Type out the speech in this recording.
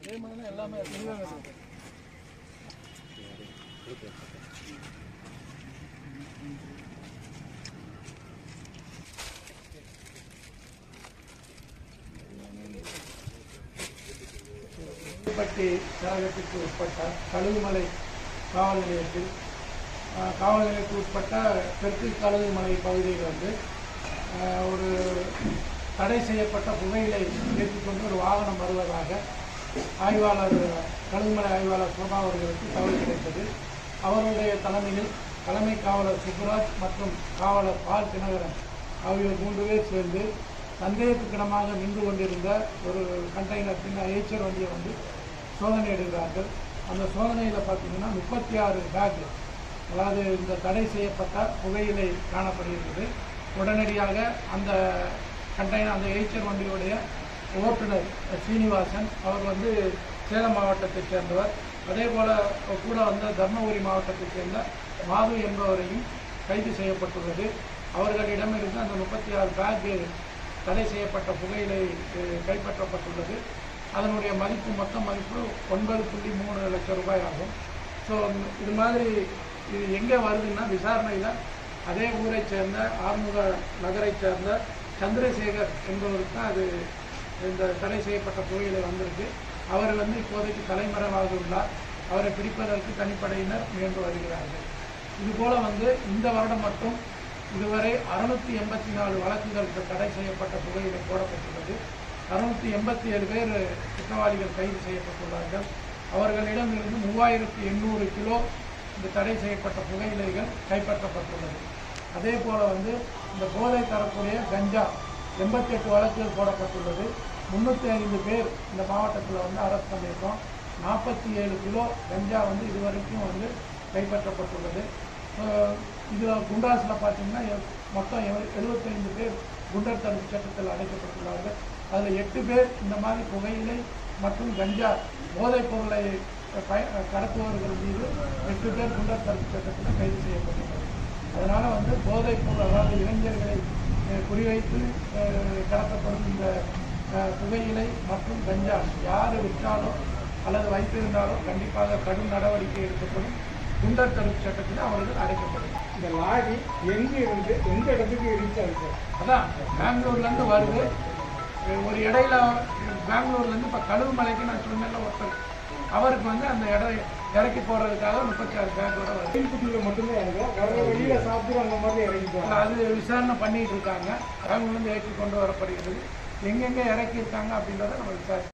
அதே மாதிரி தான் எல்லாமே தெளிவாக இருக்குது பட்டி கழகத்திற்கு உட்பட்ட கழுகுமலை காவல் நிலையத்தில் அஹ், காவல் நிலையத்துக்கு உட்பட்ட தெற்கு கழுகுமலை பகுதியில் வந்து அஹ், ஒரு தடை செய்யப்பட்ட புகையிலை ஏற்றிக்கொண்டு ஒரு வாகனம் வருவதாக ஆய்வாளர் கழுகுமலை ஆய்வாளர் சோபா அவர்களுக்கு தகவல் கிடைத்தது அவருடைய தலைமையில் தலைமை காவலர் சுப்புராஜ் மற்றும் காவலர் பால் தினகரன் ஆகியோர் மூன்று பேர் சேர்ந்து சந்தேகத்துக்கிடமாக நின்று கொண்டிருந்த ஒரு கண்டெய்னர் பின்ன ஏச்சர் வண்டியை வந்து சோதனை எடுக்கிறார்கள் அந்த சோதனையில் பார்த்தீங்கன்னா முப்பத்தி ஆறு பேக் அதாவது இந்த தடை செய்யப்பட்ட புகையிலை காணப்படுகிறது உடனடியாக அந்த கண்டெய்னர் அந்த ஏச்சர் வண்டியுடைய ஓட்டுநர் சீனிவாசன் அவர் வந்து சேலம் மாவட்டத்தைச் சேர்ந்தவர் அதே போல கூட வந்த தர்மபுரி மாவட்டத்தைச் சேர்ந்த மாது என்பவரையும் கைது செய்யப்பட்டுள்ளது அவர்களிடமிருந்து அந்த முப்பத்தி ஆறு பேக் தடை செய்யப்பட்ட புகையிலை அஹ், கைப்பற்றப்பட்டுள்ளது அதனுடைய மதிப்பு மொத்த மதிப்பு ஒன்பது புள்ளி மூணு லட்சம் ரூபாய் ஆகும் ஸோ இது மாதிரி இது எங்கே வருதுன்னா விசாரணையில் அதே ஊரைச் சேர்ந்த ஆறுமுக நகரைச் சேர்ந்த சந்திரசேகர் என்பவருக்கு தான் அது இந்த தடை செய்யப்பட்ட புகையிலை வந்திருக்கு அவர் வந்து இப்போதைக்கு தலைமறைவாக உள்ளார் அவரை பிடிப்பதற்கு தனிப்படையினர் முயன்று வருகிறார்கள் இதுபோல வந்து இந்த வருடம் மட்டும் இதுவரை அறுநூத்தி எண்பத்தி நாலு வழக்குகளுக்கு தடை செய்யப்பட்ட புகையிலை போடப்பட்டுள்ளது அறுநூத்தி எண்பத்தி ஏழு பேர் குற்றவாளிகள் கைது செய்யப்பட்டுள்ளார்கள் அவர்களிடமிருந்து மூவாயிரத்தி எண்ணூறு கிலோ இந்த தடை செய்யப்பட்ட புகையிலைகள் கைப்பற்றப்பட்டுள்ளது அதே போல வந்து இந்த போதை தரக்கூடிய கஞ்சா எண்பத்தெட்டு வழக்குகள் போடப்பட்டுள்ளது முந்நூற்றி ஐந்து பேர் இந்த மாவட்டத்தில் வந்து அரெஸ்ட் பண்ணியிருக்கோம் நாற்பத்தி ஏழு கிலோ கஞ்சா வந்து இதுவரைக்கும் வந்து கைப்பற்றப்பட்டுள்ளது இதில் குண்டாஸில் பார்த்தீங்கன்னா எ- மொத்தம் எழுபத்தைந்து பேர் குண்டர் தடுப்பு சட்டத்தில் அடைக்கப்பட்டுள்ளார்கள் அதில் எட்டு பேர் இந்த மாதிரி புகையிலை மற்றும் கஞ்சா போதைப் பொருளை பய கடத்துபவர்கள் மீது எட்டு பேர் குண்டர் தடுப்பு சட்டத்தில் கைது செய்யப்பட்டுள்ளது அதனால் வந்து போதைப் பொருள் அதாவது இளைஞர்களை அஹ், குறிவைத்து அஹ், கடத்தப்படும் இந்த அஹ், புகையிலை மற்றும் கஞ்சா யார் விற்றாலோ அல்லது வைத்திருந்தாலோ கண்டிப்பாக கடும் நடவடிக்கை எடுக்கப்படும் குண்டர் தடுப்பு சட்டத்தில் அவர்கள் அடைக்கப்படும் இந்த லாரி எங்க இருந்து எந்த இடத்துக்கு ரீச் ஆகுது அதான் பெங்களூர்லேருந்து வருது அஹ் ஒரு இடையில பெங்களூர்லேருந்து இப்போ கழுவுமலைக்கு நான் சொன்னேன்ல ஒருத்தர் அவருக்கு வந்து அந்த இடை இறக்கி போடுறதுக்காக முப்பத்தி ஆறு பேக்கோட வருது திருப்பதியில மட்டும்தான் இறங்க வர வெளியில சாப்பிட்டு அந்த மாதிரி இறங்கிட்டு அது விசாரணை பண்ணிட்டு இருக்காங்க பெங்களூர்லேருந்து இறக்கி கொண்டு வரப்படுகிறது எங்கெங்கே இறக்கி இருக்காங்க அப்படின்றத நம்ம விசாரி